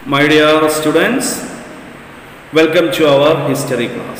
My dear students, welcome to our history class.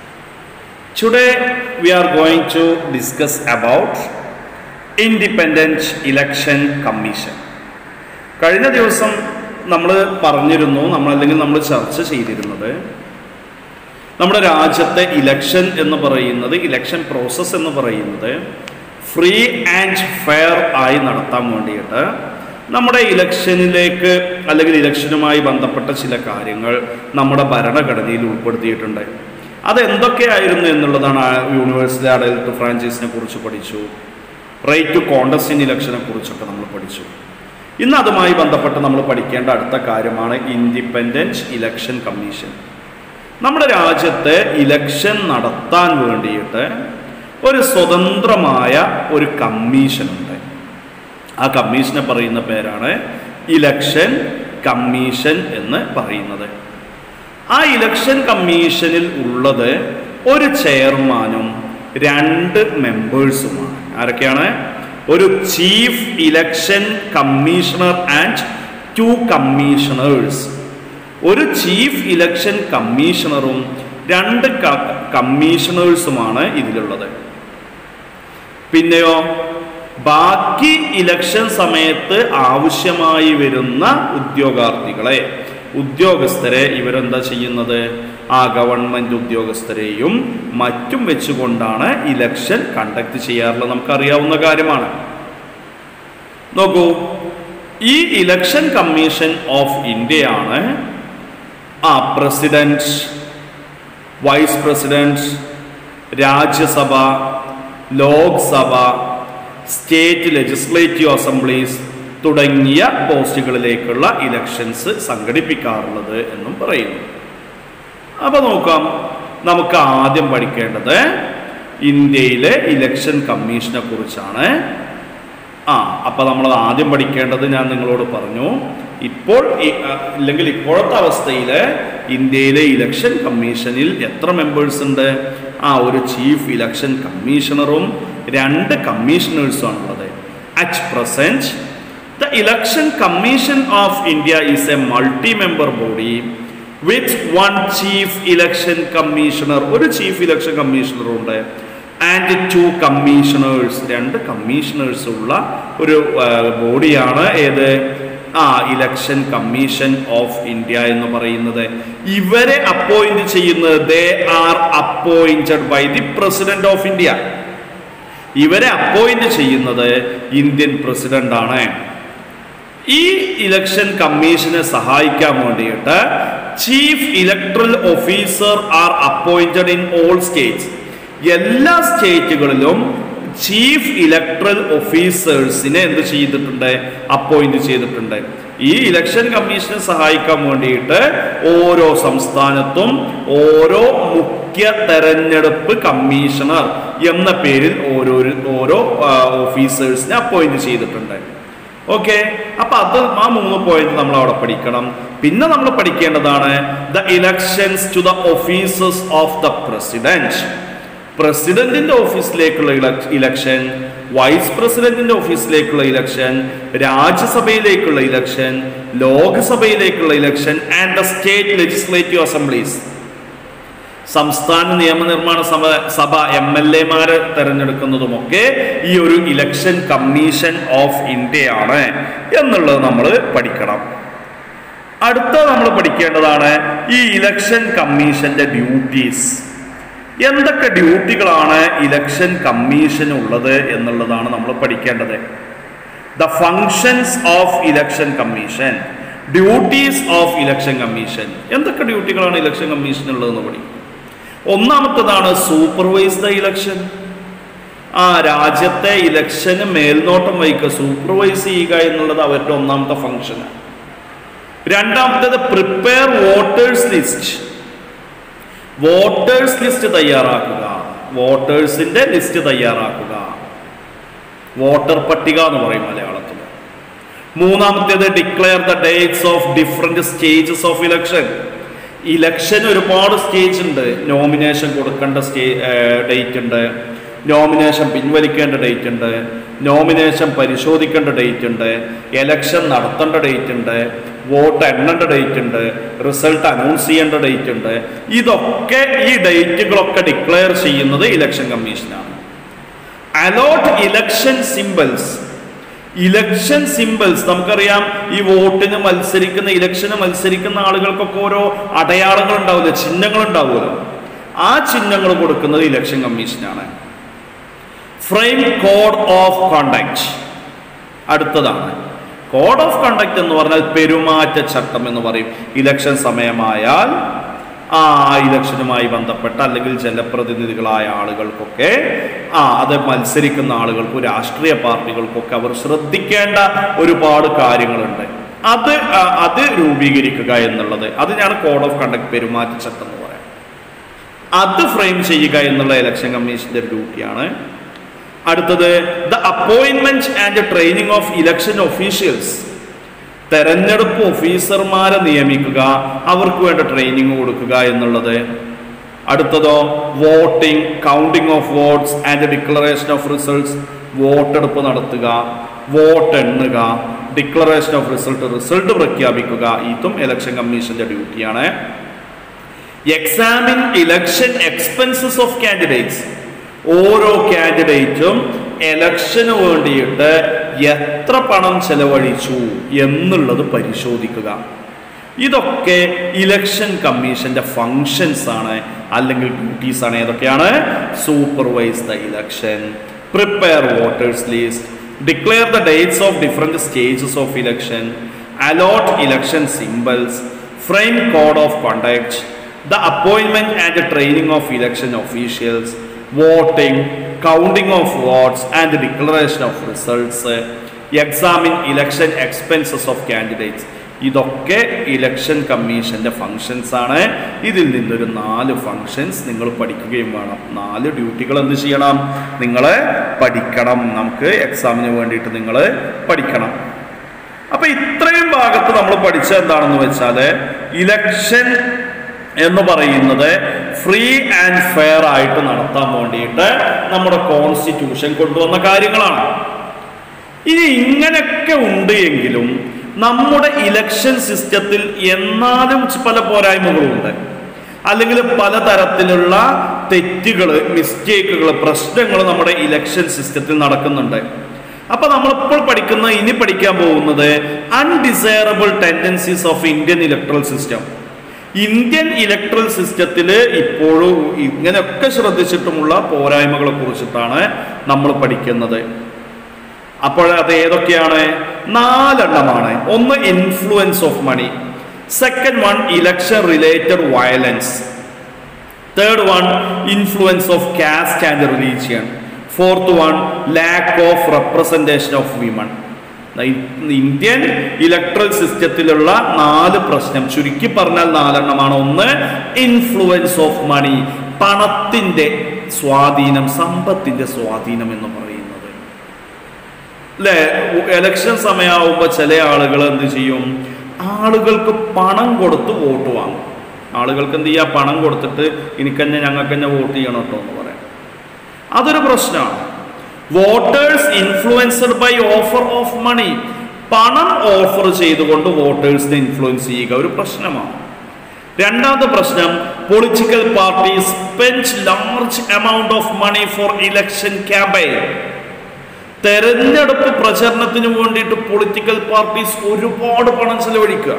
Today we are going to discuss about Independent Election Commission. കഴിഞ്ഞ ദിവസം നമ്മൾ പറഞ്ഞിരുന്നു നമ്മൾ അല്ലെങ്കിൽ നമ്മൾ ചർച്ച ചെയ്തിരുന്നത് നമ്മുടെ രാജ്യത്തെ ഇലക്ഷൻ എന്ന് പറയുന്നത് ഇലക്ഷൻ പ്രോസസ്സ് എന്ന് പറയുന്നത് ഫ്രീ ആൻഡ് ഫെയർ ആയി നടത്താൻ വേണ്ടിയിട്ട് നമ്മുടെ ഇലക്ഷനിലേക്ക് അല്ലെങ്കിൽ ഇലക്ഷനുമായി ബന്ധപ്പെട്ട ചില കാര്യങ്ങൾ നമ്മുടെ ഭരണഘടനയിൽ ഉൾപ്പെടുത്തിയിട്ടുണ്ട് അത് എന്തൊക്കെയായിരുന്നു എന്നുള്ളതാണ് ആ യൂണിവേഴ്സിറ്റി അഡൽട്ട് ഫ്രാഞ്ചൈസിനെ കുറിച്ച് പഠിച്ചു റൈറ്റ് ടു കോണ്ടസ്റ്റ് ഇൻ ഇലക്ഷനെ കുറിച്ചൊക്കെ നമ്മൾ പഠിച്ചു ഇന്ന് അതുമായി ബന്ധപ്പെട്ട് നമ്മൾ പഠിക്കേണ്ട അടുത്ത കാര്യമാണ് ഇൻഡിപെൻഡൻറ്റ് ഇലക്ഷൻ കമ്മീഷൻ നമ്മുടെ രാജ്യത്ത് ഇലക്ഷൻ നടത്താൻ വേണ്ടിയിട്ട് ഒരു സ്വതന്ത്രമായ ഒരു കമ്മീഷൻ ഉണ്ട് ആ കമ്മീഷനെ പറയുന്ന പേരാണ് ഇലക്ഷൻ കമ്മീഷൻ എന്ന് പറയുന്നത് ആ ഇലക്ഷൻ കമ്മീഷനിൽ ഉള്ളത് ഒരു ചെയർമാനും രണ്ട് മെമ്പേഴ്സുമാണ് ആരൊക്കെയാണ് ഒരു chief election commissioner and two commissioners ഒരു ചീഫ് ഇലക്ഷൻ കമ്മീഷണറും രണ്ട് കമ്മീഷണേഴ്സുമാണ് ഇതിലുള്ളത് പിന്നെയോ ബാക്കി ഇലക്ഷൻ സമയത്ത് ആവശ്യമായി വരുന്ന ഉദ്യോഗാർത്ഥികളെ ഉദ്യോഗസ്ഥരെ ഇവരെന്താ ചെയ്യുന്നത് ആ ഗവൺമെന്റ് ഉദ്യോഗസ്ഥരെയും മറ്റും വെച്ചുകൊണ്ടാണ് ഇലക്ഷൻ കണ്ടക്ട് ചെയ്യാറുള്ളത് നമുക്കറിയാവുന്ന കാര്യമാണ് നോക്കൂ ഈ ഇലക്ഷൻ കമ്മീഷൻ ഓഫ് ഇന്ത്യയാണ് ആ president vice president Rajya Sabha Lok Sabha state legislative assemblies തുടങ്ങിയ പോസ്റ്റുകളിലേക്കുള്ള ഇലക്ഷൻസ് സംഘടിപ്പിക്കാറുള്ളത് എന്നും പറയുന്നു അപ്പോൾ നോക്കാം നമുക്ക് ആദ്യം പഠിക്കേണ്ടത് ഇന്ത്യയിലെ ഇലക്ഷൻ കമ്മീഷനെ കുറിച്ചാണ് ആ അപ്പോൾ നമ്മൾ ആദ്യം പഠിക്കേണ്ടത് ഞാൻ നിങ്ങളോട് പറഞ്ഞു ഇപ്പോൾ ഇല്ലെങ്കിൽ ഇപ്പോഴത്തെ അവസ്ഥയിൽ ഇന്ത്യയിലെ ഇലക്ഷൻ കമ്മീഷനിൽ എത്ര മെമ്പേഴ്സ് ഉണ്ട് ആ ഒരു ചീഫ് ഇലക്ഷൻ കമ്മീഷണറും രണ്ട് കമ്മീഷണേഴ്സും ഉള്ളത് at present the election commission of India is a multi member body with one chief election commissioner ഒരു ചീഫ് ഇലക്ഷൻ കമ്മീഷണർ ഉണ്ട് ആൻഡ് ടു കമ്മീഷണേഴ്സ് രണ്ട് കമ്മീഷണേഴ്സ് ഉള്ള ഒരു ബോഡിയാണ് ഏത് ആ ഇലക്ഷൻ കമ്മീഷൻ ഓഫ് ഇന്ത്യ എന്ന് പറയുന്നത് ഇവരെ അപ്പോയിന്റ് ചെയ്യുന്നത് they are appointed by the president of India ഇവരെ അപ്പോയിന്റ് ചെയ്യുന്നത് ഇന്ത്യൻ പ്രസിഡന്റ് ആണ് ഈ ഇലക്ഷൻ കമ്മീഷനെ സഹായിക്കാൻ വേണ്ടിയിട്ട് chief electoral officer are appointed in all states എല്ലാ സ്റ്റേറ്റുകളിലും ചീഫ് ഇലക്ട്രൽ ഓഫീസേഴ്സിനെ എന്ത് ചെയ്തിട്ടുണ്ട് അപ്പോയിന്റ് ചെയ്തിട്ടുണ്ട് ഈ ഇലക്ഷൻ കമ്മീഷനെ സഹായിക്കാൻ വേണ്ടിയിട്ട് ഓരോ സംസ്ഥാനത്തും ഓരോ മുഖ്യ തെരഞ്ഞെടുപ്പ് കമ്മീഷണർ എന്ന പേരിൽ ഓരോ ഓരോ ഓഫീസേഴ്സിനെ അപ്പോയിന്റ് ചെയ്തിട്ടുണ്ട് ഓക്കെ അപ്പൊ അത് ആ മൂന്ന് പോയിന്റ് നമ്മൾ അവിടെ പഠിക്കണം പിന്നെ നമ്മൾ പഠിക്കേണ്ടതാണ് the elections to the officers of the president പ്രസിഡന്റിന്റെ ഓഫീസിലേക്കുള്ള ഇലക്ഷൻ വൈസ് പ്രസിഡന്റിന്റെ ഓഫീസിലേക്കുള്ള ഇലക്ഷൻ രാജ്യസഭയിലേക്കുള്ള ഇലക്ഷൻ ലോക്സഭയിലേക്കുള്ള election and the state legislative assemblies സംസ്ഥാന നിയമനിർമ്മാണ സഭ സഭ എം എൽ എമാരെ തെരഞ്ഞെടുക്കുന്നതുമൊക്കെ ഈ ഒരു ഇലക്ഷൻ കമ്മീഷൻ ഓഫ് ഇന്ത്യയാണ് എന്നുള്ളത് നമ്മൾ പഠിക്കണം അടുത്ത നമ്മൾ പഠിക്കേണ്ടതാണ് ഈ ഇലക്ഷൻ കമ്മീഷന്റെ ഡ്യൂട്ടീസ് എന്തൊക്കെ ഡ്യൂട്ടികളാണ് ഇലക്ഷൻ കമ്മീഷൻ ഉള്ളത് എന്നുള്ളതാണ് നമ്മൾ പഠിക്കേണ്ടത് the functions of election commission duties of election commission എന്തൊക്കെ ഡ്യൂട്ടികളാണ് ഇലക്ഷൻ കമ്മീഷൻ ഉള്ളതെന്ന് പഠിക്കും ഒന്നാമത്തതാണ് സൂപ്പർവൈസ് ദ ഇലക്ഷൻ ആ രാജ്യത്തെ ഇലക്ഷന് മേൽനോട്ടം വഹിക്കുക സൂപ്പർവൈസ് ചെയ്യുക എന്നുള്ളത് അവരുടെ ഒന്നാമത്തെ ഫംഗ്ഷനാണ് രണ്ടാമത്തേത് prepare voters list voters list തയ്യാറാക്കുക വോട്ടേഴ്സിന്റെ ലിസ്റ്റ് തയ്യാറാക്കുക വോട്ടർ പട്ടിക എന്ന് പറയും മലയാളത്തിൽ മൂന്നാമത്തേത് declare the dates of different stages of election election ഒരുപാട് സ്റ്റേജ് ഉണ്ട് നോമിനേഷൻ കൊടുക്കേണ്ട സ്റ്റേ ഡേറ്റ് ഉണ്ട് നോമിനേഷൻ പിൻവലിക്കേണ്ട ഡേറ്റ് ഉണ്ട് നോമിനേഷൻ പരിശോധിക്കേണ്ട ഡേറ്റ് ഉണ്ട് എലക്ഷൻ നടത്തേണ്ട ഡേറ്റ് ഉണ്ട് വോട്ട് എണ്ണേണ്ട ഡേറ്റ് ഉണ്ട് റിസൾട്ട് അനൗൺസ് ചെയ്യേണ്ട ഡേറ്റ് ഉണ്ട് ഇതൊക്കെ ഈ ഡേറ്റുകളൊക്കെ ഡിക്ലെയർ ചെയ്യുന്നത് ഇലക്ഷൻ കമ്മീഷനാണ് allot election symbols election symbols നമുക്കറിയാം ഈ വോട്ടിന് മത്സരിക്കുന്ന ഇലക്ഷന് മത്സരിക്കുന്ന ആളുകൾക്കൊക്കെ ഓരോ അടയാളങ്ങൾ ഉണ്ടാവില്ല ചിഹ്നങ്ങൾ ഉണ്ടാവുമല്ലോ ആ ചിഹ്നങ്ങൾ കൊടുക്കുന്നത് ഇലക്ഷൻ കമ്മീഷനാണ് ഫ്രെയിം കോഡ് ഓഫ് കോണ്ടക്ട് അടുത്തതാണ് കോഡ് ഓഫ് കണ്ടക്ട് എന്ന് പറഞ്ഞാൽ പെരുമാറ്റ ചട്ടം എന്ന് പറയും ഇലക്ഷൻ സമയമായാൽ ആ ഇലക്ഷനുമായി ബന്ധപ്പെട്ട അല്ലെങ്കിൽ ജനപ്രതിനിധികളായ ആളുകൾക്കൊക്കെ ആ അത് മത്സരിക്കുന്ന ആളുകൾക്കും രാഷ്ട്രീയ പാർട്ടികൾക്കൊക്കെ അവർ ശ്രദ്ധിക്കേണ്ട ഒരുപാട് കാര്യങ്ങളുണ്ട് അത് ആ, അത് രൂപീകരിക്കുക എന്നുള്ളത് അതിനാണ് കോഡ് ഓഫ് കണ്ടക്ട് പെരുമാറ്റ ചട്ടം എന്ന് പറയാം അത് ഫ്രെയിം ചെയ്യുക എന്നുള്ള ഇലക്ഷൻ കമ്മീഷന്റെ ഒരു ഡ്യൂട്ടിയാണ് അടുത്തത് the appointment and training of election officials തെരഞ്ഞെടുപ്പ് ഓഫീസർമാരെ നിയമിക്കുക അവർക്ക് വേണ്ട ട്രെയിനിങ് കൊടുക്കുക എന്നുള്ളത് അടുത്തതോ voting counting of votes and declaration of results വോട്ടെടുപ്പ് നടത്തുക വോട്ട് എണ്ണുക ഡിക്ലറേഷൻ ഓഫ് റിസൾട്ട് റിസൾട്ട് പ്രഖ്യാപിക്കുക ഇതും ഇലക്ഷൻ കമ്മീഷന്റെ ഡ്യൂട്ടിയാണ് examine election expenses of candidates ഓരോ കാൻഡിഡേറ്റും എലക്ഷന് വേണ്ടിയിട്ട് എത്ര പണം ചെലവഴിച്ചു എന്നുള്ളത് പരിശോധിക്കുക ഇതൊക്കെ ഇലക്ഷൻ കമ്മീഷന്റെ ഫങ്ഷൻസ് ആണ് അല്ലെങ്കിൽ ഡ്യൂട്ടീസ് ആണ് ഏതൊക്കെയാണ് supervise the election prepare voters list declare the dates of different stages of election allot election symbols frame code of conduct the appointment and the training of election officials, voting, counting of votes, and the declaration of results, examine election expenses of candidates. ഇതൊക്കെ election കമ്മീഷന്റെ functions ആണ് ഇതിൽ നിന്നൊരു നാല് functions നിങ്ങൾ പഠിക്കുകയും വേണം നാല് ഡ്യൂട്ടികൾ എന്ത് ചെയ്യണം നിങ്ങൾ പഠിക്കണം നമുക്ക് എക്സാമിന് വേണ്ടിയിട്ട് നിങ്ങൾ പഠിക്കണം അപ്പൊ ഇത്രയും ഭാഗത്ത് നമ്മൾ പഠിച്ച എന്താണെന്ന് വെച്ചാൽ ഇലക്ഷൻ എന്ന് പറയുന്നത് ഫ്രീ ആൻഡ് ഫെയർ ആയിട്ട് നടത്താൻ വേണ്ടിയിട്ട് നമ്മുടെ കോൺസ്റ്റിറ്റ്യൂഷൻ കൊണ്ടുവന്ന കാര്യങ്ങളാണ് ഇനി ഇങ്ങനെയൊക്കെ ഉണ്ട് എങ്കിലും നമ്മുടെ ഇലക്ഷൻ സിസ്റ്റത്തിൽ എന്നാലും ച- പല പോരായ്മകളും ഉണ്ട് അല്ലെങ്കിൽ പലതരത്തിലുള്ള തെറ്റുകൾ മിസ്റ്റേക്കുകൾ പ്രശ്നങ്ങൾ നമ്മുടെ ഇലക്ഷൻ സിസ്റ്റത്തിൽ നടക്കുന്നുണ്ട് അപ്പൊ നമ്മളിപ്പോൾ പഠിക്കുന്ന ഇനി പഠിക്കാൻ പോകുന്നത് undesirable tendencies of Indian electoral system Indian electoral സിസ്റ്റത്തിൽ ഇപ്പോഴും ഇങ്ങനെയൊക്കെ ശ്രദ്ധിച്ചിട്ടുമുള്ള പോരായ്മകളെ കുറിച്ചിട്ടാണ് നമ്മൾ പഠിക്കുന്നത് അപ്പോൾ അത് ഏതൊക്കെയാണ് നാലെണ്ണമാണ് ഒന്ന് influence of money second one election related violence third one influence of caste and religion fourth one lack of representation of women Indian electoral സിസ്റ്റത്തിലുള്ള നാല് പ്രശ്നം ചുരുക്കി പറഞ്ഞാൽ നാലെണ്ണമാണ് ഒന്ന് ഇൻഫ്ലുവൻസ് ഓഫ് മണി പണത്തിന്റെ സ്വാധീനം സമ്പത്തിന്റെ സ്വാധീനം എന്ന് പറയുന്നത് അല്ലേ എലക്ഷൻ സമയമാകുമ്പോൾ ചില ആളുകൾ എന്ത് ചെയ്യും ആളുകൾക്ക് പണം കൊടുത്ത് വോട്ട് വാങ്ങും ആളുകൾക്ക് എന്ത് ചെയ്യുക പണം കൊടുത്തിട്ട് എനിക്കെന്നെ ഞങ്ങൾക്ക് തന്നെ വോട്ട് ചെയ്യണം കേട്ടോ എന്ന് പറയാം അതൊരു പ്രശ്നമാണ് voters influenced by offer of money പണം ഓഫർ ചെയ്തുകൊണ്ട് വോട്ടേഴ്സിനെ ഇൻഫ്ലുവൻസ് ചെയ്യുക ഒരു പ്രശ്നമാണ് രണ്ടാമത്തെ പ്രശ്നം political party spend large amount of money for election campaign തെരഞ്ഞെടുപ്പ് പ്രചരണത്തിന് വേണ്ടിയിട്ട് പൊളിറ്റിക്കൽ പാർട്ടീസ് ഒരുപാട് പണം ചെലവഴിക്കുക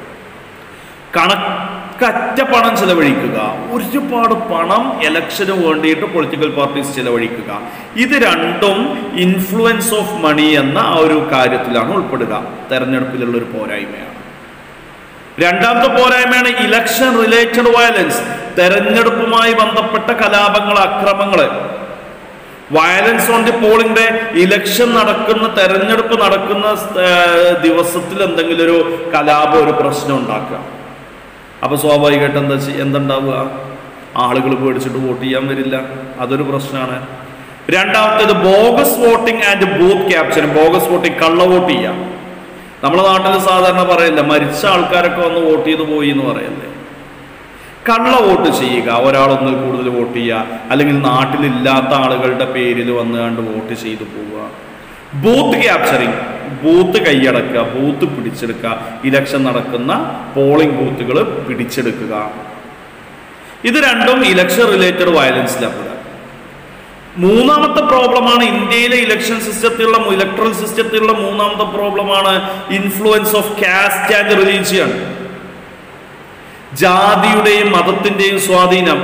കണക്കറ്റ പണം ചെലവഴിക്കുക ഒരുപാട് പണം ഇലക്ഷന് വേണ്ടിയിട്ട് പൊളിറ്റിക്കൽ പാർട്ടീസ് ചെലവഴിക്കുക ഇത് രണ്ടും ഇൻഫ്ലുവൻസ് ഓഫ് മണി എന്ന ആ ഒരു കാര്യത്തിലാണ് ഉൾപ്പെടുക തെരഞ്ഞെടുപ്പിലുള്ള ഒരു പോരായ്മയാണ് രണ്ടാമത്തെ പോരായ്മയാണ് ഇലക്ഷൻ റിലേറ്റഡ് വയലൻസ് തെരഞ്ഞെടുപ്പുമായി ബന്ധപ്പെട്ട കലാപങ്ങൾ അക്രമങ്ങൾ violence on the polling day election നടക്കുന്ന തെരഞ്ഞെടുപ്പ് നടക്കുന്ന ഏർ, ദിവസത്തിൽ എന്തെങ്കിലും ഒരു കലാപം ഒരു പ്രശ്നം ഉണ്ടാക്കുക അപ്പൊ സ്വാഭാവികമായിട്ട് എന്താ ചെയ്യ- എന്തുണ്ടാവുക ആളുകൾ പേടിച്ചിട്ട് വോട്ട് ചെയ്യാൻ വരില്ല അതൊരു പ്രശ്നമാണ് രണ്ടാമത്തേത് bogus voting and booth capturing bogus voting കള്ള വോട്ട് ചെയ്യാം നമ്മുടെ നാട്ടിൽ സാധാരണ പറയില്ല മരിച്ച ആൾക്കാരൊക്കെ വന്ന് വോട്ട് ചെയ്ത് പോയി എന്ന് പറയല്ലേ കള്ള വോട്ട് ചെയ്യുക ഒരാളൊന്നിൽ കൂടുതൽ വോട്ട് ചെയ്യുക അല്ലെങ്കിൽ നാട്ടിലില്ലാത്ത ആളുകളുടെ പേരിൽ വന്ന് കണ്ട് വോട്ട് ചെയ്തു പോവുക ബൂത്ത് ക്യാപ്ചറിങ് ബൂത്ത് കൈയടക്കുക ബൂത്ത് പിടിച്ചെടുക്കുക ഇലക്ഷൻ നടക്കുന്ന പോളിംഗ് ബൂത്തുകൾ പിടിച്ചെടുക്കുക ഇത് രണ്ടും ഇലക്ഷൻ റിലേറ്റഡ് വയലൻസിലാണ് പെടുക മൂന്നാമത്തെ പ്രോബ്ലമാണ് ഇന്ത്യയിലെ ഇലക്ഷൻ സിസ്റ്റത്തിലുള്ള ഇലക്ട്രൽ സിസ്റ്റത്തിലുള്ള മൂന്നാമത്തെ പ്രോബ്ലമാണ് influence of caste and religion ജാതിയുടെയും മതത്തിന്റെയും സ്വാധീനം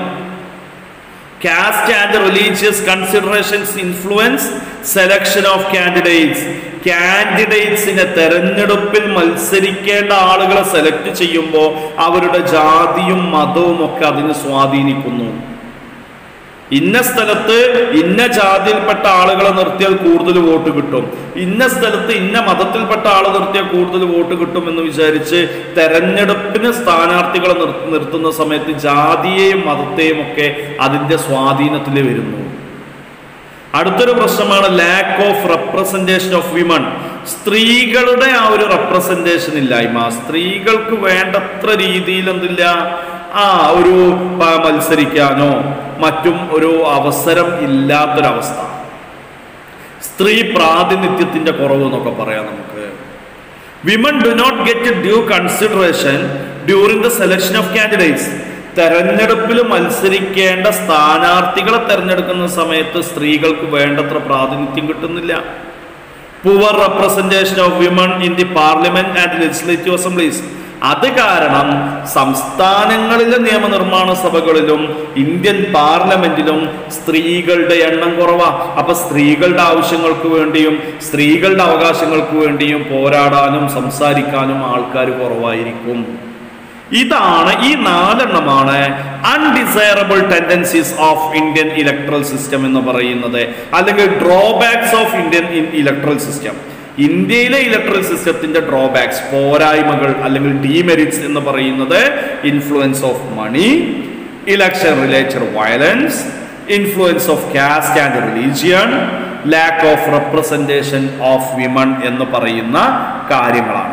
caste and religious considerations influence selection of candidates കാൻഡിഡേറ്റ്സിനെ തെരഞ്ഞെടുപ്പിൽ മത്സരിക്കേണ്ട ആളുകളെ സെലക്ട് ചെയ്യുമ്പോൾ അവരുടെ ജാതിയും മതവും ഒക്കെ അതിന് സ്വാധീനിക്കുന്നു ഇന്ന സ്ഥലത്ത് ഇന്ന ജാതിയിൽപ്പെട്ട ആളുകളെ നിർത്തിയാൽ കൂടുതൽ വോട്ട് കിട്ടും ഇന്ന സ്ഥലത്ത് ഇന്ന മതത്തിൽപ്പെട്ട ആളെ നിർത്തിയാൽ കൂടുതൽ വോട്ട് കിട്ടും എന്ന് വിചാരിച്ച് തെരഞ്ഞെടുപ്പിന് സ്ഥാനാർത്ഥികളെ നിർ- നിർത്തുന്ന സമയത്ത് ജാതിയെയും മതത്തെയും ഒക്കെ അതിന്റെ സ്വാധീനത്തിൽ വരുന്നു അടുത്തൊരു പ്രശ്നമാണ് lack of representation of women സ്ത്രീകളുടെ ആ ഒരു റെപ്രസെന്റേഷൻ ഇല്ലായ്മ സ്ത്രീകൾക്ക് വേണ്ടത്ര രീതിയിൽ എന്തില്ല ആ ഒരു പ- മത്സരിക്കാനോ മറ്റും ഒരു അവസരം ഇല്ലാത്തൊരവസ്ഥ സ്ത്രീ പ്രാതിനിധ്യത്തിന്റെ കുറവ് എന്നൊക്കെ പറയാം നമുക്ക് women do not get due consideration during the selection of candidates തെരഞ്ഞെടുപ്പിൽ മത്സരിക്കേണ്ട സ്ഥാനാർത്ഥികളെ തെരഞ്ഞെടുക്കുന്ന സമയത്ത് സ്ത്രീകൾക്ക് വേണ്ടത്ര പ്രാതിനിധ്യം കിട്ടുന്നില്ല poor representation of women in the parliament and legislative assemblies അത് കാരണം സംസ്ഥാനങ്ങളിലെ നിയമനിർമ്മാണ സഭകളിലും ഇന്ത്യൻ പാർലമെന്റിലും സ്ത്രീകളുടെ എണ്ണം കുറവാ അപ്പൊ സ്ത്രീകളുടെ ആവശ്യങ്ങൾക്ക് വേണ്ടിയും സ്ത്രീകളുടെ അവകാശങ്ങൾക്ക് വേണ്ടിയും പോരാടാനും സംസാരിക്കാനും ആൾക്കാർ കുറവായിരിക്കും ഇതാണ് ഈ നാലെണ്ണമാണ് undesirable tendencies of Indian electoral system എന്ന് പറയുന്നത് അല്ലെങ്കിൽ drawbacks of Indian electoral system ഇന്ത്യയിലെ ഇലക്ട്രൽ സിസ്റ്റത്തിന്റെ ഡ്രോബാക്സ് പോരായ്മകൾ അല്ലെങ്കിൽ ഡീമെറിറ്റ്സ് എന്ന് പറയുന്നത് influence of money election related violence influence of caste and religion lack of representation of women എന്ന് പറയുന്ന കാര്യങ്ങളാണ്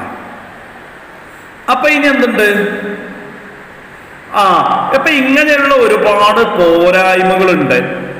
അപ്പൊ ഇനി എന്തുണ്ട് ആ ഇപ്പൊ ഇങ്ങനെയുള്ള ഒരുപാട് പോരായ്മകളുണ്ട്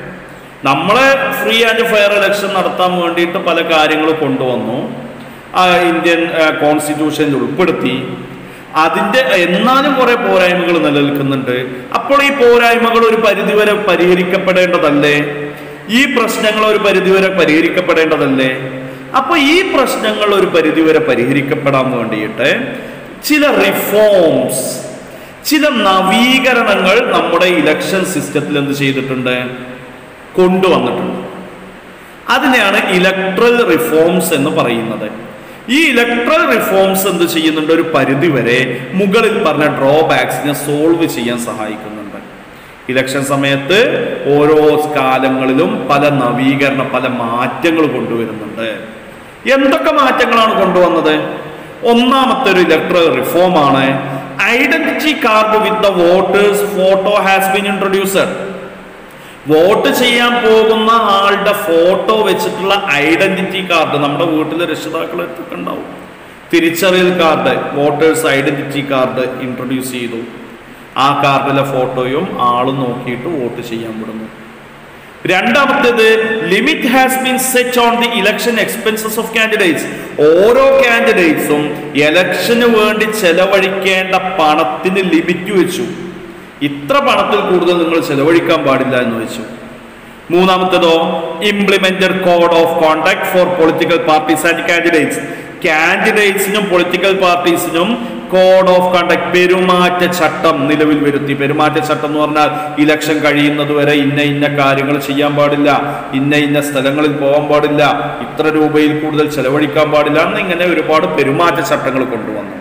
നമ്മളെ ഫ്രീ ആൻഡ് ഫെയർ ഇലക്ഷൻ നടത്താൻ വേണ്ടിയിട്ട് പല കാര്യങ്ങൾ കൊണ്ടുവന്നു ആ ഇന്ത്യൻ കോൺസ്റ്റിറ്റ്യൂഷനിൽ ഉൾപ്പെടുത്തി അതിന്റെ എന്നാലും കുറെ പോരായ്മകൾ നിലനിൽക്കുന്നുണ്ട് അപ്പോൾ ഈ പോരായ്മകൾ ഒരു പരിധിവരെ പരിഹരിക്കപ്പെടേണ്ടതല്ലേ ഈ പ്രശ്നങ്ങൾ ഒരു പരിധിവരെ പരിഹരിക്കപ്പെടേണ്ടതല്ലേ അപ്പൊ ഈ പ്രശ്നങ്ങൾ ഒരു പരിധിവരെ പരിഹരിക്കപ്പെടാൻ വേണ്ടിയിട്ട് ചില റിഫോംസ് ചില നവീകരണങ്ങൾ നമ്മുടെ ഇലക്ഷൻ സിസ്റ്റത്തിൽ എന്ത് ചെയ്തിട്ടുണ്ട് കൊണ്ടുവന്നിട്ടുണ്ട് അതിനെയാണ് ഇലക്ട്രൽ റിഫോംസ് എന്ന് പറയുന്നത് ഈ ഇലക്ട്രൽ റിഫോംസ് എന്ത് ചെയ്യുന്നുണ്ട് ഒരു പരിധിവരെ മുകളിൽ പറഞ്ഞ ഡ്രോബാക്സിനെ സോൾവ് ചെയ്യാൻ സഹായിക്കുന്നുണ്ട് ഇലക്ഷൻ സമയത്ത് ഓരോ കാലങ്ങളിലും പല നവീകരണ പല മാറ്റങ്ങൾ കൊണ്ടുവരുന്നുണ്ട് എന്തൊക്കെ മാറ്റങ്ങളാണ് കൊണ്ടുവന്നത് ഒന്നാമത്തെ ഒരു ഇലക്ട്രൽ റിഫോം ആണ് identity card with the voters photo has been introduced vote ചെയ്യാൻ പോകുന്ന ആളുടെ ഫോട്ടോ വെച്ചിട്ടുള്ള ഐഡന്റിറ്റി കാർഡ് നമ്മുടെ വീട്ടിലെ രക്ഷിതാക്കൾ ഒക്കെ ഉണ്ടാവും തിരിച്ചറിയൽ card voters identity card introduce ചെയ്തു ആ കാർഡിലെ ഫോട്ടോയും ആളും നോക്കിയിട്ട് വോട്ട് ചെയ്യാൻ വിടുന്നു രണ്ടാമത്തേത് limit has been set on the election expenses of candidates ഓരോ കാൻഡിഡേറ്റ്സും ഇലക്ഷന് വേണ്ടി ചെലവഴിക്കേണ്ട പണത്തിന് ലിമിറ്റ് വെച്ചു ഇത്ര പണത്തിൽ കൂടുതൽ നിങ്ങൾ ചെലവഴിക്കാൻ പാടില്ല എന്ന് വെച്ചു മൂന്നാമത്തേതോ implemented code of contact for political parties and candidates കാൻഡിഡേറ്റ്സിനും പൊളിറ്റിക്കൽ പാർട്ടീസിനും കോഡ് ഓഫ് കണ്ടക്ട് പെരുമാറ്റ ചട്ടം നിലവിൽ വരുത്തി പെരുമാറ്റ ചട്ടം എന്ന് പറഞ്ഞാൽ ഇലക്ഷൻ കഴിയുന്നത് വരെ ഇന്ന ഇന്ന കാര്യങ്ങൾ ചെയ്യാൻ പാടില്ല ഇന്ന ഇന്ന സ്ഥലങ്ങളിൽ പോകാൻ പാടില്ല ഇത്ര രൂപയിൽ കൂടുതൽ ചെലവഴിക്കാൻ പാടില്ല എന്നിങ്ങനെ ഒരുപാട് പെരുമാറ്റ ചട്ടങ്ങൾ കൊണ്ടുവന്നു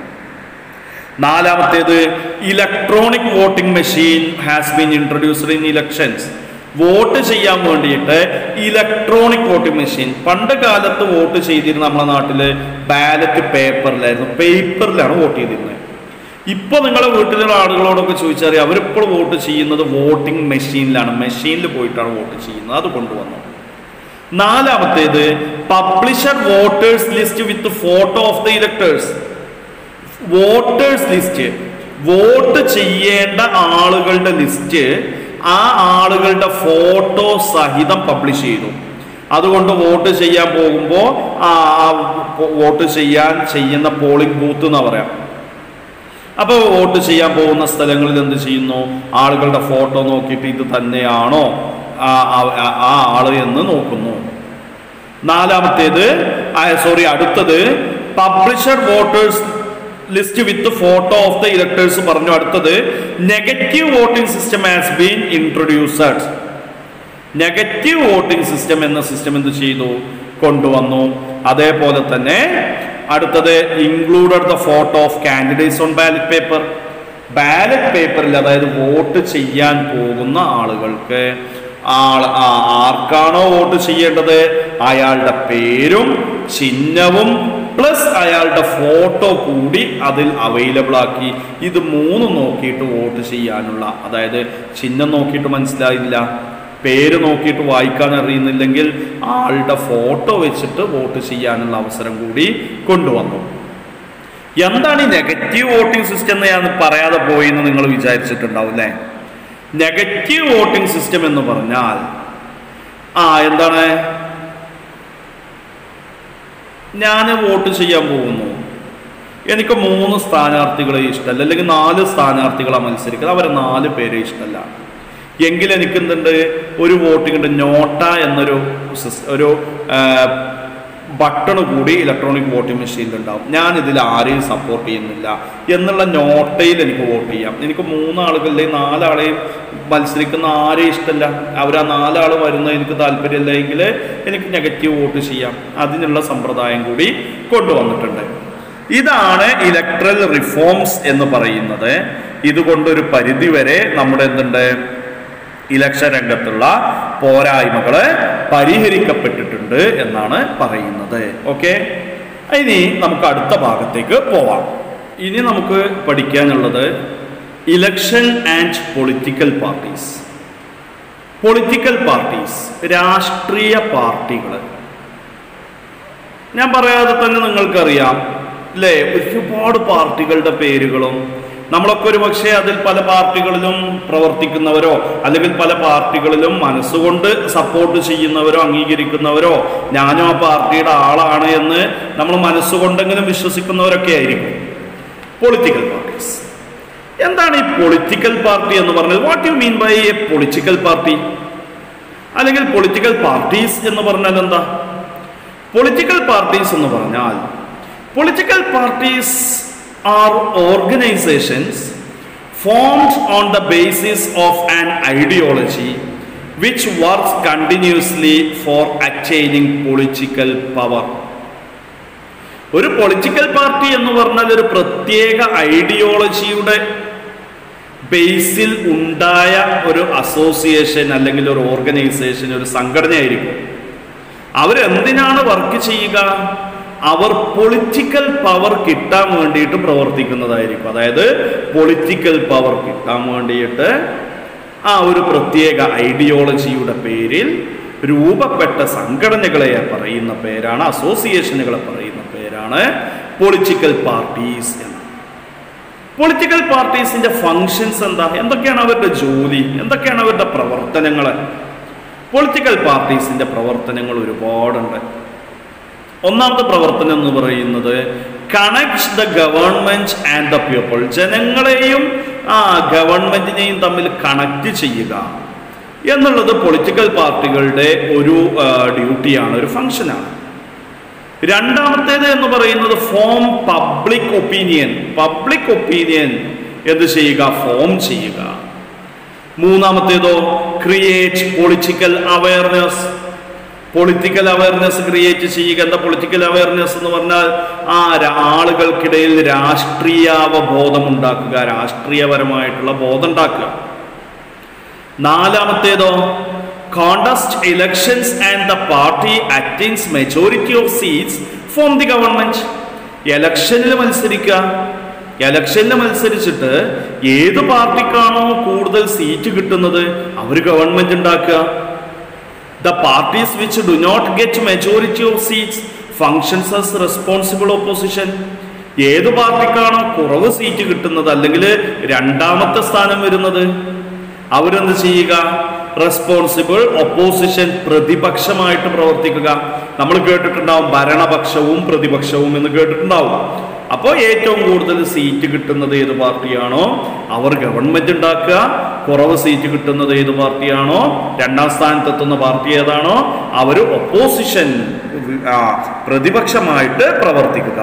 നാലാമത്തേത് electronic voting machine has been introduced in elections vote ചെയ്യാൻ വേണ്ടിയിട്ട് ഇലക്ട്രോണിക് വോട്ടിംഗ് മെഷീൻ പണ്ട് കാലത്ത് വോട്ട് ചെയ്തിരുന്ന നമ്മുടെ നാട്ടില് ബാലറ്റ് പേപ്പറിലായിരുന്നു പേപ്പറിലാണ് വോട്ട് ചെയ്തിരുന്നത് ഇപ്പൊ നിങ്ങളെ വീട്ടിലുള്ള ആളുകളോടൊക്കെ ചോദിച്ചാൽ അവരിപ്പോൾ വോട്ട് ചെയ്യുന്നത് വോട്ടിംഗ് മെഷീനിലാണ് മെഷീനിൽ പോയിട്ടാണ് വോട്ട് ചെയ്യുന്നത് അത് കൊണ്ടുവന്നു നാലാമത്തേത് publisher voters list with photo of the electors voters list vote ചെയ്യേണ്ട ആളുകളുടെ ലിസ്റ്റ് ആ ആളുകളുടെ ഫോട്ടോ സഹിതം പബ്ലിഷ് ചെയ്തു അതുകൊണ്ട് വോട്ട് ചെയ്യാൻ പോകുമ്പോൾ ആ പോ- വോട്ട് ചെയ്യാൻ ചെയ്യുന്ന പോളിംഗ് ബൂത്ത് എന്ന് പറയാം അപ്പോൾ വോട്ട് ചെയ്യാൻ പോകുന്ന സ്ഥലങ്ങളിൽ എന്ത് ചെയ്യുന്നു ആളുകളുടെ ഫോട്ടോ നോക്കിയിട്ട് ഇത് തന്നെയാണോ ആ ആ- ആ- ആ ആള് എന്ന് നോക്കുന്നു നാലാമത്തേത് സോറി അടുത്തത് publisher voters list with photo of the electors പറഞ്ഞു അടുത്തത് negative voting system has been introduced negative voting system എന്ന സിസ്റ്റം എന്ത് ചെയ്തു കൊണ്ടുവന്നു അതേപോലെ തന്നെ അടുത്തത് included the photo of candidates on ballot paper ballot പേപ്പറിൽ അതായത് വോട്ട് ചെയ്യാൻ പോകുന്ന ആളുകൾക്ക് ആൾ ആ- ആർക്കാണോ വോട്ട് ചെയ്യേണ്ടത് അയാളുടെ പേരും ചിഹ്നവും പ്ലസ് അയാളുടെ ഫോട്ടോ കൂടി അതിൽ അവൈലബിൾ ആക്കി ഇത് മൂന്ന് നോക്കിയിട്ട് വോട്ട് ചെയ്യാനുള്ള അതായത് ചിഹ്നം നോക്കിയിട്ട് മനസ്സിലായില്ല പേര് നോക്കിയിട്ട് വായിക്കാൻ അറിയുന്നില്ലെങ്കിൽ ആളുടെ ഫോട്ടോ വെച്ചിട്ട് വോട്ട് ചെയ്യാനുള്ള അവസരം കൂടി കൊണ്ടുവന്നു എന്താണ് ഈ നെഗറ്റീവ് വോട്ടിംഗ് സിസ്റ്റം എന്ന് ഞാൻ പറയാതെ പോയി എന്ന് നിങ്ങൾ വിചാരിച്ചിട്ടുണ്ടാവും അല്ലേ നെഗറ്റീവ് വോട്ടിംഗ് സിസ്റ്റം എന്ന് പറഞ്ഞാൽ ആ എന്താണ് ഞാൻ വോട്ട് ചെയ്യാൻ പോകുന്നു എനിക്ക് മൂന്ന് സ്ഥാനാർത്ഥികളെ ഇഷ്ടമല്ല അല്ലെങ്കിൽ നാല് സ്ഥാനാർത്ഥികളെ മത്സരിക്കുന്നത് അവരെ നാല് പേരെ ഇഷ്ടമല്ല എങ്കിൽ എനിക്ക് എന്തുണ്ട് ഒരു വോട്ടിംഗ് ഉണ്ട് നോട്ട എന്നൊരു സിസ്- ഒരു ബട്ടൺ കൂടി ഇലക്ട്രോണിക് വോട്ടിംഗ് മെഷീനിൽ ഉണ്ടാവും ഞാൻ ഇതിൽ ആരെയും സപ്പോർട്ട് ചെയ്യുന്നില്ല എന്നുള്ള നോട്ടയിൽ എനിക്ക് വോട്ട് ചെയ്യാം എനിക്ക് മൂന്നാളുകളിലെയും നാലാളെയും മത്സരിക്കുന്ന ആരെയും ഇഷ്ടമല്ല അവർ ആ നാലാൾ വരുന്നത് എനിക്ക് താല്പര്യമില്ല എങ്കിൽ എനിക്ക് നെഗറ്റീവ് വോട്ട് ചെയ്യാം അതിനുള്ള സമ്പ്രദായം കൂടി കൊണ്ടുവന്നിട്ടുണ്ട് ഇതാണ് ഇലക്ട്രൽ റിഫോംസ് എന്ന് പറയുന്നത് ഇതുകൊണ്ടൊരു പരിധിവരെ നമ്മുടെ എന്തുണ്ട് ഇലക്ഷൻ രംഗത്തുള്ള പോരായ്മകൾ പരിഹരിക്കപ്പെട്ടിട്ടുണ്ട് എന്നാണ് പറയുന്നത് ഓക്കെ ഇനി നമുക്ക് അടുത്ത ഭാഗത്തേക്ക് പോവാം ഇനി നമുക്ക് പഠിക്കാനുള്ളത് election and political parties political parties രാഷ്ട്രീയ പാർട്ടികൾ ഞാൻ പറയാതെ തന്നെ നിങ്ങൾക്കറിയാം അല്ലേ ഒരുപാട് പാർട്ടികളുടെ പേരുകളും നമ്മളൊക്കെ ഒരു പക്ഷേ അതിൽ പല പാർട്ടികളിലും പ്രവർത്തിക്കുന്നവരോ അല്ലെങ്കിൽ പല പാർട്ടികളിലും മനസ്സുകൊണ്ട് സപ്പോർട്ട് ചെയ്യുന്നവരോ അംഗീകരിക്കുന്നവരോ ഞാനും ആ പാർട്ടിയുടെ ആളാണ് എന്ന് നമ്മൾ മനസ്സുകൊണ്ടെങ്കിലും വിശ്വസിക്കുന്നവരൊക്കെ ആയിരിക്കും പൊളിറ്റിക്കൽ പാർട്ടീസ് എന്താണ് ഈ പൊളിറ്റിക്കൽ പാർട്ടി എന്ന് പറഞ്ഞത് what you mean by a political party അല്ലെങ്കിൽ പൊളിറ്റിക്കൽ പാർട്ടീസ് എന്ന് പറഞ്ഞാൽ എന്താ പൊളിറ്റിക്കൽ പാർട്ടീസ് എന്ന് പറഞ്ഞാൽ political parties are organisations formed on the basis of an ideology which works continuously for അച്ചൈനിങ് പൊളിറ്റിക്കൽ പവർ ഒരു പൊളിറ്റിക്കൽ പാർട്ടി എന്ന് പറഞ്ഞാൽ ഒരു പ്രത്യേക ഐഡിയോളജിയുടെ ബേസിൽ ഉണ്ടായ ഒരു അസോസിയേഷൻ അല്ലെങ്കിൽ ഒരു ഓർഗനൈസേഷൻ ഒരു സംഘടനയായിരിക്കും അവരെന്തിനാണ് വർക്ക് ചെയ്യുക അവർ പൊളിറ്റിക്കൽ പവർ കിട്ടാൻ വേണ്ടിയിട്ട് പ്രവർത്തിക്കുന്നതായിരിക്കും അതായത് പൊളിറ്റിക്കൽ പവർ കിട്ടാൻ വേണ്ടിയിട്ട് ആ ഒരു പ്രത്യേക ഐഡിയോളജിയുടെ പേരിൽ രൂപപ്പെട്ട സംഘടനകളെ പറയുന്ന പേരാണ് അസോസിയേഷനുകളെ പറയുന്ന പേരാണ് പൊളിറ്റിക്കൽ പാർട്ടീസ് എന്ന് പൊളിറ്റിക്കൽ പാർട്ടീസിന്റെ ഫങ്ഷൻസ് എന്താ എന്തൊക്കെയാണ് അവരുടെ ജോലി എന്തൊക്കെയാണ് അവരുടെ പ്രവർത്തനങ്ങൾ പൊളിറ്റിക്കൽ പാർട്ടീസിന്റെ പ്രവർത്തനങ്ങൾ ഒരുപാടുണ്ട് ഒന്നാമത്തെ പ്രവർത്തനം എന്ന് പറയുന്നത് connect the government and the people ജനങ്ങളെയും ആ ഗവൺമെന്റിനെയും തമ്മിൽ കണക്ട് ചെയ്യുക എന്നുള്ളത് പൊളിറ്റിക്കൽ പാർട്ടികളുടെ ഒരു ആ, ഡ്യൂട്ടിയാണ് ഒരു ഫങ്ഷനാണ് രണ്ടാമത്തേത് എന്ന് പറയുന്നത് form public opinion public opinion എന്ത് ചെയ്യുക ഫോം ചെയ്യുക മൂന്നാമത്തേതോ create political awareness political awareness create ചെയ്യുക എന്താ പൊളിറ്റിക്കൽ അവയർനെസ് എന്ന് പറഞ്ഞാൽ ആ ര- ആളുകൾക്കിടയിൽ രാഷ്ട്രീയാവബോധം ഉണ്ടാക്കുക രാഷ്ട്രീയപരമായിട്ടുള്ള ബോധം ഉണ്ടാക്കുക നാലാമത്തേതോ contest elections and the party attains majority of seats from the government എലക്ഷനിൽ മത്സരിക്കുക എലക്ഷനിൽ മത്സരിച്ചിട്ട് ഏത് പാർട്ടിക്കാണോ കൂടുതൽ സീറ്റ് കിട്ടുന്നത് അവർ ഗവൺമെന്റ് ഉണ്ടാക്കുക the parties which do not get majority of seats functions as responsible opposition ഏത് പാർട്ടിക്കാണോ കുറവ് സീറ്റ് കിട്ടുന്നത് അല്ലെങ്കിൽ രണ്ടാമത്തെ സ്ഥാനം വരുന്നത് അവരെന്ത് ചെയ്യുക റെസ്പോൺസിബിൾ ഒപ്പോസിഷൻ പ്രതിപക്ഷമായിട്ട് പ്രവർത്തിക്കുക നമ്മൾ കേട്ടിട്ടുണ്ടാവും ഭരണപക്ഷവും പ്രതിപക്ഷവും എന്ന് കേട്ടിട്ടുണ്ടാവും അപ്പോൾ ഏറ്റവും കൂടുതൽ സീറ്റ് കിട്ടുന്നത് ഏത് പാർട്ടിയാണോ അവർ ഗവൺമെന്റ് ഉണ്ടാക്കുക കുറവ് സീറ്റ് കിട്ടുന്നത് ഏത് പാർട്ടിയാണോ രണ്ടാം സ്ഥാനത്തെത്തുന്ന പാർട്ടി ഏതാണോ അവർ ഒപ്പോസിഷൻ ആ, പ്രതിപക്ഷമായിട്ട് പ്രവർത്തിക്കുക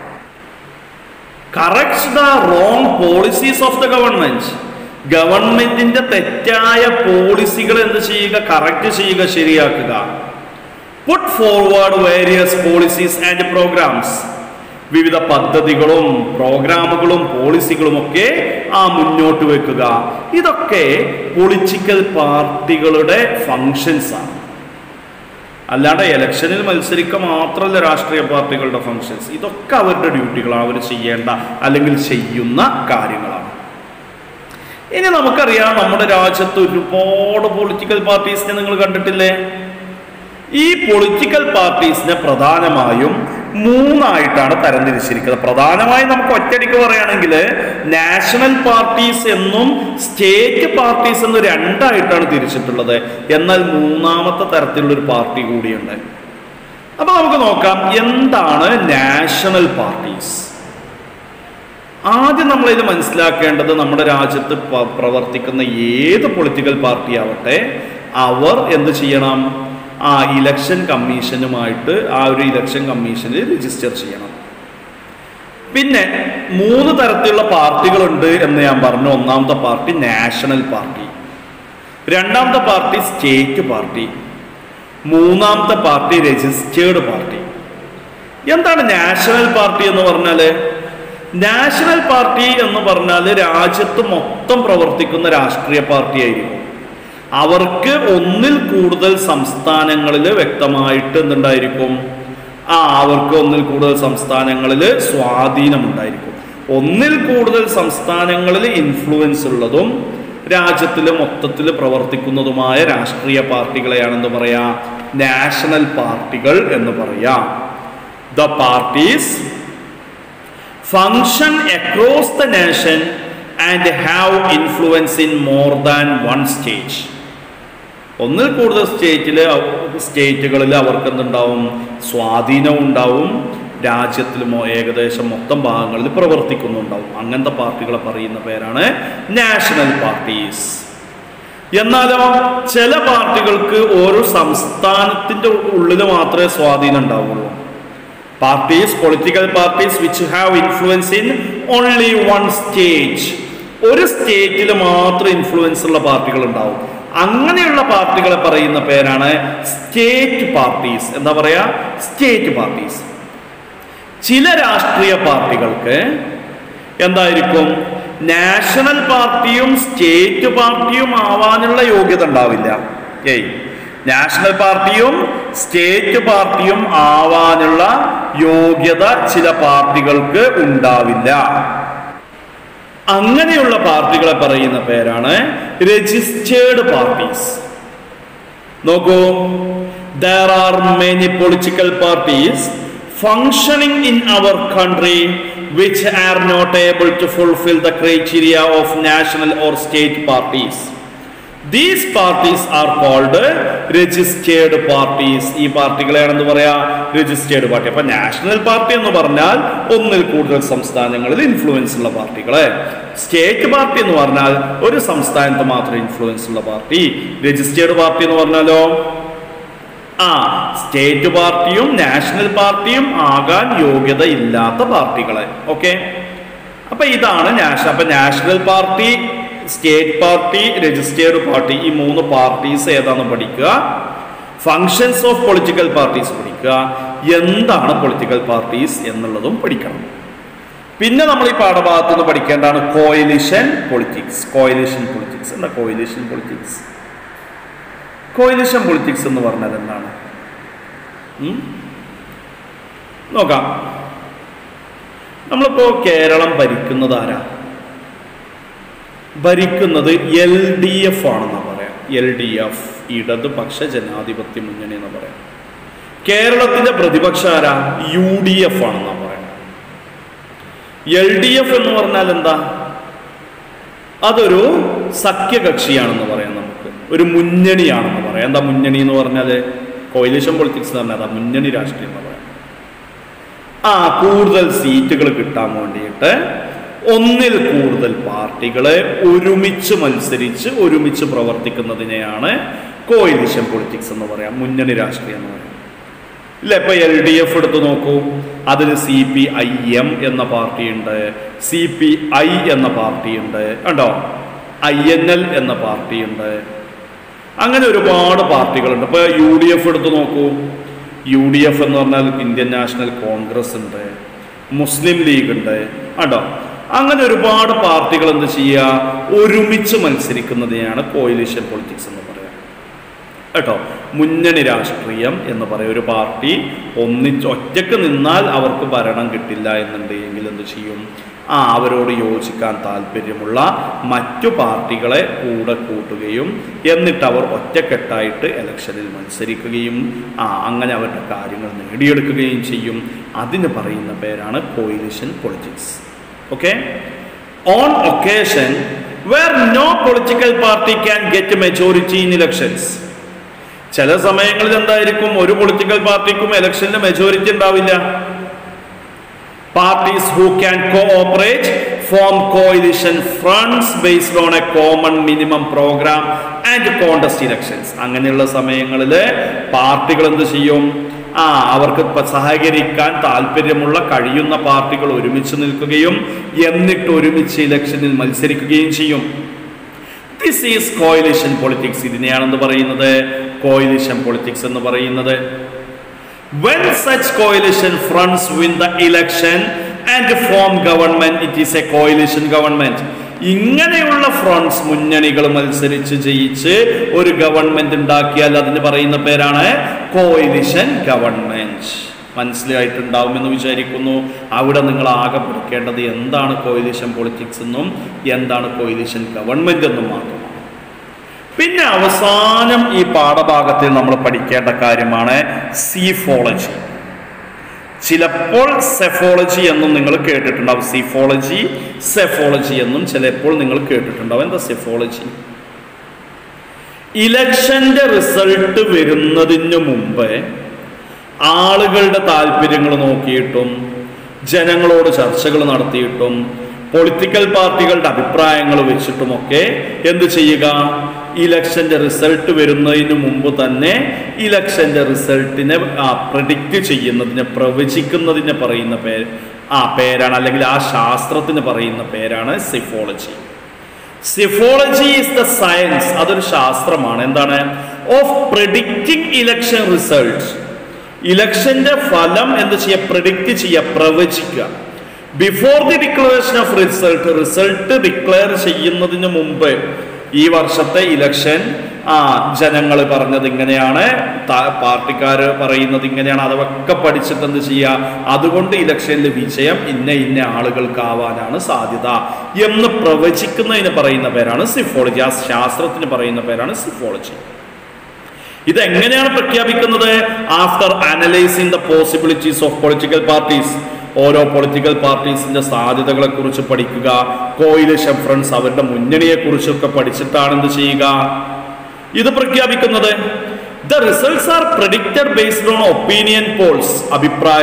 correct the wrong policies of the government ഗവൺമെന്റിന്റെ തെറ്റായ പോളിസികൾ എന്ത് ചെയ്യുക കറക്റ്റ് ചെയ്യുക ശരിയാക്കുക put forward various policies and programmes വിവിധ പദ്ധതികളും പ്രോഗ്രാമുകളും പോളിസികളും ഒക്കെ ആ മുന്നോട്ട് വെക്കുക ഇതൊക്കെ പൊളിറ്റിക്കൽ പാർട്ടികളുടെ ഫങ്ഷൻസ് ആണ് അല്ലാണ്ട് ഇലക്ഷനിൽ മത്സരിക്കുക മാത്രമല്ല രാഷ്ട്രീയ പാർട്ടികളുടെ ഫങ്ഷൻസ് ഇതൊക്കെ അവരുടെ ഡ്യൂട്ടികളാണ് അവർ ചെയ്യേണ്ട അല്ലെങ്കിൽ ചെയ്യുന്ന കാര്യങ്ങളാണ് ഇനി നമുക്കറിയാം നമ്മുടെ രാജ്യത്ത് ഒരുപാട് പൊളിറ്റിക്കൽ പാർട്ടീസിനെ നിങ്ങൾ കണ്ടിട്ടില്ലേ ഈ പൊളിറ്റിക്കൽ പാർട്ടീസിനെ പ്രധാനമായും മൂന്നായിട്ടാണ് തരംതിരിച്ചിരിക്കുന്നത് പ്രധാനമായും നമുക്ക് ഒറ്റയടിക്ക് പറയുകയാണെങ്കിൽ നാഷണൽ പാർട്ടീസ് എന്നും സ്റ്റേറ്റ് പാർട്ടീസ് എന്നും രണ്ടായിട്ടാണ് തിരിച്ചിട്ടുള്ളത് എന്നാൽ മൂന്നാമത്തെ തരത്തിലുള്ള ഒരു പാർട്ടി കൂടിയുണ്ട് അപ്പൊ നമുക്ക് നോക്കാം എന്താണ് നാഷണൽ പാർട്ടീസ് ആദ്യം നമ്മൾ ഇത് മനസ്സിലാക്കേണ്ടത് നമ്മുടെ രാജ്യത്ത് പ- പ്രവർത്തിക്കുന്ന ഏത് പൊളിറ്റിക്കൽ പാർട്ടി ആവട്ടെ അവർ എന്ത് ചെയ്യണം ആ ഇലക്ഷൻ കമ്മീഷനുമായിട്ട് ആ ഒരു ഇലക്ഷൻ കമ്മീഷനിൽ രജിസ്റ്റർ ചെയ്യണം പിന്നെ മൂന്ന് തരത്തിലുള്ള പാർട്ടികളുണ്ട് എന്ന് ഞാൻ പറഞ്ഞു ഒന്നാമത്തെ പാർട്ടി നാഷണൽ പാർട്ടി രണ്ടാമത്തെ പാർട്ടി സ്റ്റേറ്റ് പാർട്ടി മൂന്നാമത്തെ പാർട്ടി രജിസ്റ്റേർഡ് പാർട്ടി എന്താണ് നാഷണൽ പാർട്ടി എന്ന് പറഞ്ഞാൽ നാഷണൽ പാർട്ടി എന്ന് പറഞ്ഞാൽ രാജ്യത്ത് മൊത്തം പ്രവർത്തിക്കുന്ന രാഷ്ട്രീയ പാർട്ടി ആയിരിക്കും അവർക്ക് ഒന്നിൽ കൂടുതൽ സംസ്ഥാനങ്ങളിൽ വ്യക്തമായിട്ട് എന്തുണ്ടായിരിക്കും ആ അവർക്ക് ഒന്നിൽ കൂടുതൽ സംസ്ഥാനങ്ങളിൽ സ്വാധീനമുണ്ടായിരിക്കും ഒന്നിൽ കൂടുതൽ സംസ്ഥാനങ്ങളിൽ ഇൻഫ്ലുവൻസ് ഉള്ളതും രാജ്യത്തിൽ മൊത്തത്തിൽ പ്രവർത്തിക്കുന്നതുമായ രാഷ്ട്രീയ പാർട്ടികളെയാണെന്ന് പറയാ നാഷണൽ പാർട്ടികൾ എന്ന് പറയാം the parties function across the nation and have influence in more than one state ഒന്നിൽ കൂടുതൽ സ്റ്റേറ്റിൽ സ്റ്റേറ്റുകളിൽ അവർക്ക് എന്തുണ്ടാവും സ്വാധീനം ഉണ്ടാവും രാജ്യത്തിൽ മൊ- ഏകദേശം മൊത്തം ഭാഗങ്ങളിൽ പ്രവർത്തിക്കുന്നുണ്ടാവും അങ്ങനത്തെ പാർട്ടികളെ പറയുന്ന പേരാണ് നാഷണൽ പാർട്ടീസ് എന്നാലോ ചില പാർട്ടികൾക്ക് ഓരോ സംസ്ഥാനത്തിന്റെ ഉള്ളിൽ മാത്രമേ സ്വാധീനം ഉണ്ടാവുള്ളൂ parties political parties which have influence in only one state ഒരു സ്റ്റേറ്റിൽ മാത്രം ഇൻഫ്ലുവൻസ് ഉള്ള പാർട്ടികൾ ഉണ്ടാവും അങ്ങനെയുള്ള പാർട്ടികളെ പറയുന്ന പേരാണ് സ്റ്റേറ്റ് പാർട്ടീസ് എന്താ പറയാ സ്റ്റേറ്റ് പാർട്ടീസ് ചില രാഷ്ട്രീയ പാർട്ടികൾക്ക് എന്തായിരിക്കും നാഷണൽ പാർട്ടിയും സ്റ്റേറ്റ് പാർട്ടിയും ആവാനുള്ള യോഗ്യത ഉണ്ടാവില്ല ഏയ് നാഷണൽ പാർട്ടിയും സ്റ്റേറ്റ് പാർട്ടിയും ആവാനുള്ള യോഗ്യത ചില പാർട്ടികൾക്ക് ഉണ്ടാവില്ല അങ്ങനെയുള്ള പാർട്ടികളെ പറയുന്ന പേരാണ് രജിസ്റ്റേർഡ് പാർട്ടീസ് നോക്കൂ there are many political parties functioning in our country which are not able to fulfil the criteria of national or state parties these parties are called registered parties ഈ പാർട്ടികളെയാണെന്ന് പറയാ രജിസ്റ്റേർഡ് പാർട്ടി അപ്പൊ national party എന്ന് പറഞ്ഞാൽ ഒന്നിൽ കൂടുതൽ സംസ്ഥാനങ്ങളിൽ influence ഉള്ള പാർട്ടികളെ സ്റ്റേറ്റ് പാർട്ടി എന്ന് പറഞ്ഞാൽ ഒരു സംസ്ഥാനത്ത് മാത്രം ഇൻഫ്ലുവൻസ് ഉള്ള പാർട്ടി രജിസ്റ്റേർഡ് പാർട്ടി എന്ന് പറഞ്ഞാലോ ആ സ്റ്റേറ്റ് പാർട്ടിയും നാഷണൽ പാർട്ടിയും ആകാൻ യോഗ്യത ഇല്ലാത്ത പാർട്ടികളെ ഓക്കെ അപ്പൊ ഇതാണ് നാഷണൽ അപ്പൊ national party state party registered party ഈ മൂന്ന് പാർട്ടീസ് ഏതാണെന്ന് പഠിക്കുക ഫങ്ഷൻസ് ഓഫ് പൊളിറ്റിക്കൽ പാർട്ടീസ് പഠിക്കുക എന്താണ് പൊളിറ്റിക്കൽ പാർട്ടീസ് എന്നുള്ളതും പഠിക്കണം പിന്നെ നമ്മൾ ഈ പാഠഭാഗത്ത് നിന്ന് പഠിക്കേണ്ടതാണ് കോയിലിഷൻ പൊളിറ്റിക്സ് കോയിലിഷൻ പൊളിറ്റിക്സ് എന്താ കോയിലിഷൻ പൊളിറ്റിക്സ് കോയിലിഷൻ പൊളിറ്റിക്സ് എന്ന് പറഞ്ഞാൽ എന്താണ് ഉം? നോക്കാം നമ്മളിപ്പോ കേരളം ഭരിക്കുന്നത് ആരാ ഭരിക്കുന്നത് എൽ ഡി എഫ് ആണെന്നാ പറയാം എൽ ഡി എഫ് ഇടതുപക്ഷ ജനാധിപത്യ മുന്നണി എന്ന് പറയാം കേരളത്തിന്റെ പ്രതിപക്ഷ ആരാ യു ഡി എഫ് ആണെന്നാ പറയാം എൽ ഡി എഫ് എന്ന് പറഞ്ഞാൽ എന്താ അതൊരു സഖ്യകക്ഷിയാണെന്ന് പറയാം നമുക്ക് ഒരു മുന്നണിയാണെന്ന് പറയാം എന്താ മുന്നണി എന്ന് പറഞ്ഞാൽ കോയിലേഷൻ പൊളിറ്റിക്സ് എന്ന് പറഞ്ഞാൽ അതാ മുന്നണി രാഷ്ട്രീയം എന്ന് പറയാം ആ കൂടുതൽ സീറ്റുകൾ കിട്ടാൻ വേണ്ടിയിട്ട് ഒന്നിൽ കൂടുതൽ പാർട്ടികളെ ഒരുമിച്ച് മത്സരിച്ച് ഒരുമിച്ച് പ്രവർത്തിക്കുന്നതിനെയാണ് കോയിലിഷൻ പൊളിറ്റിക്സ് എന്ന് പറയാം മുന്നണി രാഷ്ട്രീയം എന്ന് പറയാം ഇല്ല ഇപ്പൊ എൽ ഡി എഫ് എടുത്ത് നോക്കൂ അതിൽ സി പി ഐ എം എന്ന പാർട്ടിയുണ്ട് സി പി ഐ എന്ന പാർട്ടിയുണ്ട് കണ്ടോ ഐ എൻ എൽ എന്ന പാർട്ടിയുണ്ട് അങ്ങനെ ഒരുപാട് പാർട്ടികളുണ്ട് ഇപ്പൊ യു ഡി എഫ് എടുത്ത് നോക്കൂ യു ഡി എഫ് എന്ന് പറഞ്ഞാൽ ഇന്ത്യൻ നാഷണൽ കോൺഗ്രസ് ഉണ്ട് മുസ്ലിം ലീഗ് ഉണ്ട് കണ്ടോ അങ്ങനെ ഒരുപാട് പാർട്ടികൾ എന്ത് ചെയ്യുക ഒരുമിച്ച് മത്സരിക്കുന്നതിനെയാണ് കോയിലിഷൻ പൊളിറ്റിക്സ് എന്ന് പറയുക കേട്ടോ മുന്നണി രാഷ്ട്രീയം എന്ന് പറയും ഒരു പാർട്ടി ഒന്നിച്ച് ഒറ്റക്ക് നിന്നാൽ അവർക്ക് ഭരണം കിട്ടില്ല എന്നുണ്ടെങ്കിൽ എന്ത് ചെയ്യും ആ അവരോട് യോജിക്കാൻ താല്പര്യമുള്ള മറ്റു പാർട്ടികളെ കൂടെ കൂട്ടുകയും എന്നിട്ട് അവർ ഒറ്റക്കെട്ടായിട്ട് ഇലക്ഷനിൽ മത്സരിക്കുകയും ആ അങ്ങനെ അവരുടെ കാര്യങ്ങൾ നേടിയെടുക്കുകയും ചെയ്യും അതിന് പറയുന്ന പേരാണ് coalition politics okay on occasion where no political party can get majority in elections ചില സമയങ്ങളിൽ എന്തായിരിക്കും ഒരു പൊളിറ്റിക്കൽ പാർട്ടിക്കും ഇലക്ഷനിൽ മെജോറിറ്റി ഉണ്ടാവില്ല parties who can cooperate form coalition fronts based on a common minimum programme and contest elections അങ്ങനെയുള്ള സമയങ്ങളിൽ പാർട്ടികൾ എന്ത് ചെയ്യും ആ അവർക്ക് ഇപ്പൊ സഹകരിക്കാൻ താല്പര്യമുള്ള കഴിയുന്ന പാർട്ടികൾ ഒരുമിച്ച് നിൽക്കുകയും എന്നിട്ട് ഒരുമിച്ച് ഇലക്ഷനിൽ മത്സരിക്കുകയും ചെയ്യും ദിസ് ഈസ് കോയിലിഷൻ പൊളിറ്റിക്സ് ഇതിനെയാണെന്ന് പറയുന്നത് കോയിലിഷൻ പൊളിറ്റിക്സ് എന്ന് പറയുന്നത് when such coalition fronts win the election and form government it is a coalition government ഇങ്ങനെയുള്ള ഫ്രണ്ട്സ് മുന്നണികൾ മത്സരിച്ച് ജയിച്ച് ഒരു ഗവൺമെന്റ് ഉണ്ടാക്കിയാൽ അതിന് പറയുന്ന പേരാണ് കോയിലിഷൻ ഗവൺമെന്റ് മനസ്സിലായിട്ടുണ്ടാവുമെന്ന് വിചാരിക്കുന്നു അവിടെ നിങ്ങൾ ആകെ പഠിക്കേണ്ടത് എന്താണ് കോയിലിഷൻ പൊളിറ്റിക്സ് എന്നും എന്താണ് കോയിലിഷൻ ഗവൺമെന്റ് എന്നും മാത്രമാണ് പിന്നെ അവസാനം ഈ പാഠഭാഗത്തിൽ നമ്മൾ പഠിക്കേണ്ട കാര്യമാണ് സീഫോളജി ചിലപ്പോൾ സെഫോളജി എന്നും നിങ്ങൾ കേട്ടിട്ടുണ്ടാവും സീഫോളജി സെഫോളജി എന്നും ചിലപ്പോൾ നിങ്ങൾ കേട്ടിട്ടുണ്ടാവും എന്താ സെഫോളജി ഇലക്ഷന്റെ റിസൾട്ട് വരുന്നതിന് മുമ്പ് ആളുകളുടെ താല്പര്യങ്ങൾ നോക്കിയിട്ടും ജനങ്ങളോട് ചർച്ചകൾ നടത്തിയിട്ടും പൊളിറ്റിക്കൽ പാർട്ടികളുടെ അഭിപ്രായങ്ങൾ വെച്ചിട്ടുമൊക്കെ എന്ത് ചെയ്യുക ഇലക്ഷന്റെ റിസൾട്ട് വരുന്നതിന് മുമ്പ് തന്നെ ഇലക്ഷന്റെ റിസൾട്ടിനെ പ്രഡിക്റ്റ് ചെയ്യുന്നതിനെ പ്രവചിക്കുന്നതിനെ പറയുന്ന പേര് ആ പേരാണ് അല്ലെങ്കിൽ ആ ശാസ്ത്രത്തിന് പറയുന്ന പേരാണ് psephology psephology is the science അതൊരു ശാസ്ത്രമാണ് എന്താണ് ഓഫ് പ്രഡിക്റ്റിംഗ് ഇലക്ഷൻ റിസൾട്ട് ഇലക്ഷന്റെ ഫലം എന്ത് ചെയ്യുക പ്രഡിക്റ്റ് ചെയ്യുക പ്രവചിക്കുക before the declaration of result result declare ചെയ്യുന്നതിന് മുമ്പ് ഈ വർഷത്തെ ഇലക്ഷൻ ആ ജനങ്ങൾ പറഞ്ഞത് ഇങ്ങനെയാണ് പാർട്ടിക്കാർ പറയുന്നത് ഇങ്ങനെയാണ് അതൊക്കെ പഠിച്ചിട്ട് എന്ത് ചെയ്യുക അതുകൊണ്ട് ഇലക്ഷനിൽ വിജയം ഇന്ന ഇന്ന ആളുകൾക്കാവാനാണ് സാധ്യത എന്ന് പ്രവചിക്കുന്നതിന് പറയുന്ന പേരാണ് സിഫോളജി ആ ശാസ്ത്രത്തിന് പറയുന്ന പേരാണ് സിഫോളജി ഇതെങ്ങനെയാണ് പ്രഖ്യാപിക്കുന്നത് after analysing the possibilities of political parties ഓരോ പൊളിറ്റിക്കൽ പാർട്ടീസിന്റെ സാധ്യതകളെ കുറിച്ച് പഠിക്കുക കോയിലേഷൻ ഫ്രണ്ട്സ് അവരുടെ മുന്നണിയെ കുറിച്ചൊക്കെ പഠിച്ചിട്ടാണ് എന്ത് ചെയ്യുക ഇത് പ്രഖ്യാപിക്കുന്നത് the results are predicted based on opinion polls അഭിപ്രായ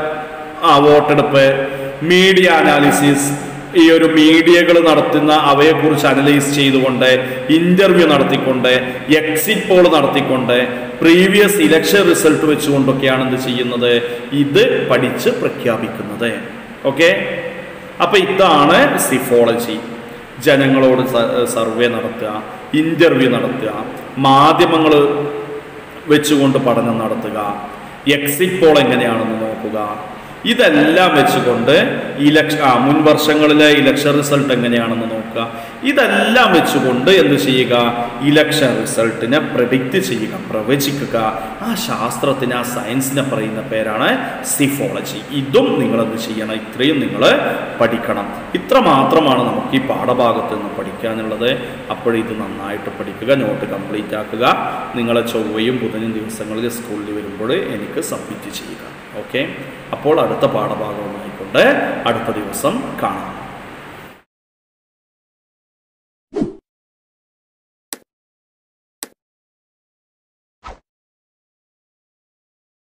ആ വോട്ടെടുപ്പ് മീഡിയ അനാലിസിസ് ഈ ഒരു മീഡിയകൾ നടത്തുന്ന അവയെക്കുറിച്ച് അനലൈസ് ചെയ്തുകൊണ്ട് ഇന്റർവ്യൂ നടത്തിക്കൊണ്ട് എക്സിറ്റ് പോൾ നടത്തിക്കൊണ്ട് പ്രീവിയസ് ഇലക്ഷൻ റിസൾട്ട് വെച്ചുകൊണ്ടൊക്കെയാണ് എന്ത് ചെയ്യുന്നത് ഇത് പഠിച്ച് പ്രഖ്യാപിക്കുന്നത് ഓക്കെ അപ്പൊ ഇതാണ് സിഫോളജി ജനങ്ങളോട് സർവേ നടത്തുക ഇന്റർവ്യൂ നടത്തുക മാധ്യമങ്ങൾ വെച്ചുകൊണ്ട് പഠനം നടത്തുക എക്സിറ്റ് പോൾ എങ്ങനെയാണെന്ന് നോക്കുക ഇതെല്ലാം വെച്ചുകൊണ്ട് ഇലക്ഷ ആ മുൻ വർഷങ്ങളിലെ ഇലക്ഷൻ റിസൾട്ട് എങ്ങനെയാണെന്ന് നോക്കുക ഇതെല്ലാം വെച്ചുകൊണ്ട് എന്ത് ചെയ്യുക ഇലക്ഷൻ റിസൾട്ടിനെ പ്രഡിക്റ്റ് ചെയ്യുക പ്രവചിക്കുക ആ ശാസ്ത്രത്തിന് ആ സയൻസിനെ പറയുന്ന പേരാണ് സിഫോളജി ഇതും നിങ്ങൾ എന്ത് ചെയ്യണം ഇത്രയും നിങ്ങൾ പഠിക്കണം ഇത്ര മാത്രമാണ് നമുക്ക് ഈ പാഠഭാഗത്ത് നിന്ന് പഠിക്കാനുള്ളത് അപ്പോഴിത് നന്നായിട്ട് പഠിക്കുക നോട്ട് കംപ്ലീറ്റ് ആക്കുക നിങ്ങളെ ചൊവ്വയും ബുധനും ദിവസങ്ങളിൽ സ്കൂളിൽ വരുമ്പോൾ എനിക്ക് സബ്മിറ്റ് ചെയ്യുക ഓക്കെ അപ്പോൾ അടുത്ത പാഠഭാഗവുമായിക്കൊണ്ട് അടുത്ത ദിവസം കാണാം